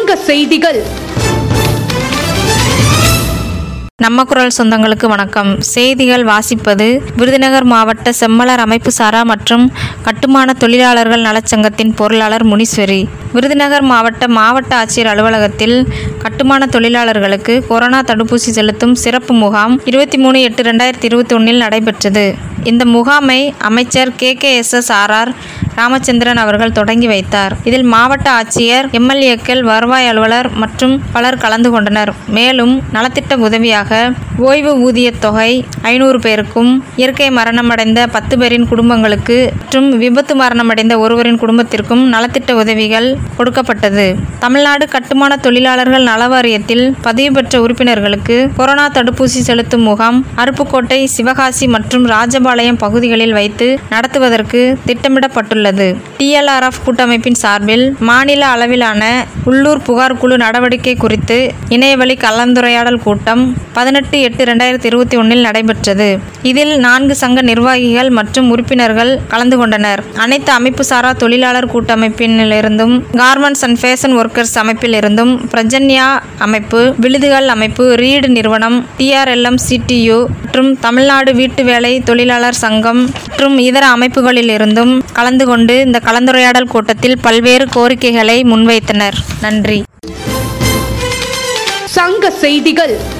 சங்க செய்திகள் நம்ம குரல் சொந்தங்களுக்கு வணக்கம் செய்திகள் வாசிப்பது விருதுநகர் மாவட்ட செம்மலர் அமைப்பு சாரா மற்றும் கட்டுமான தொழிலாளர்கள் நலச்சங்கத்தின் பொருளாளர் முனீஸ்வரி விருதுநகர் மாவட்ட மாவட்ட ஆட்சியர் அலுவலகத்தில் கட்டுமான தொழிலாளர்களுக்கு கொரோனா தடுப்பூசி செலுத்தும் சிறப்பு முகாம் இருபத்தி மூணு எட்டு ரெண்டாயிரத்தி இருபத்தி ஒன்றில் நடைபெற்றது இந்த முகாமை அமைச்சர் K K S S R R Ramachandran அவர்கள் தொடங்கி வைத்தார் இதில் மாவட்ட ஆட்சியர் எம்எல்ஏக்கள் வருவாய் அலுவலர் மற்றும் பலர் கலந்து கொண்டனர் மேலும் நலத்திட்ட உதவியாக ஓய்வு ஊதியத் தொகை ஐநூறு பேருக்கும் இயற்கை மரணமடைந்த பத்து பேரின் குடும்பங்களுக்கு மற்றும் விபத்து மரணமடைந்த ஒருவரின் குடும்பத்திற்கும் நலத்திட்ட உதவிகள் கொடுக்கப்பட்டது தமிழ்நாடு கட்டுமான தொழிலாளர்கள் நல வாரியத்தில் பதிவு பெற்ற உறுப்பினர்களுக்கு கொரோனா தடுப்பூசி செலுத்தும் முகாம் அருப்புக்கோட்டை சிவகாசி மற்றும் ராஜபாளையம் பகுதிகளில் வைத்து நடத்துவதற்கு திட்டமிடப்பட்டுள்ளது டிஎல்ஆர்எஃப் கூட்டமைப்பின் சார்பில் மாநில அளவிலான உள்ளூர் புகார் குழு நடவடிக்கை குறித்து இணையவழி கலந்துரையாடல் கூட்டம் பதினெட்டு எட்டு ரெண்டாயிரத்தி இருபத்தி ஒன்றில் நடைபெற்றது இதில் நான்கு சங்க நிர்வாகிகள் மற்றும் உறுப்பினர்கள் கலந்து கொண்டனர் அனைத்து அமைப்பு சாரா தொழிலாளர் கூட்டமைப்பினிலிருந்தும் கார்மெண்ட்ஸ் அண்ட் ஃபேஷன் ஒர்க்கர்ஸ் அமைப்பிலிருந்தும் பிரஜன்யா அமைப்பு விழுதுகள் அமைப்பு ரீடு நிறுவனம் டிஆர்எல்எம் சிடியு மற்றும் தமிழ்நாடு வீட்டு வேலை தொழிலாளர் சங்கம் மற்றும் இதர அமைப்புகளிலிருந்தும் கலந்து கொண்டு இந்த கலந்துரையாடல் கூட்டத்தில் பல்வேறு கோரிக்கைகளை முன்வைத்தனர் நன்றி சங்க செய்திகள்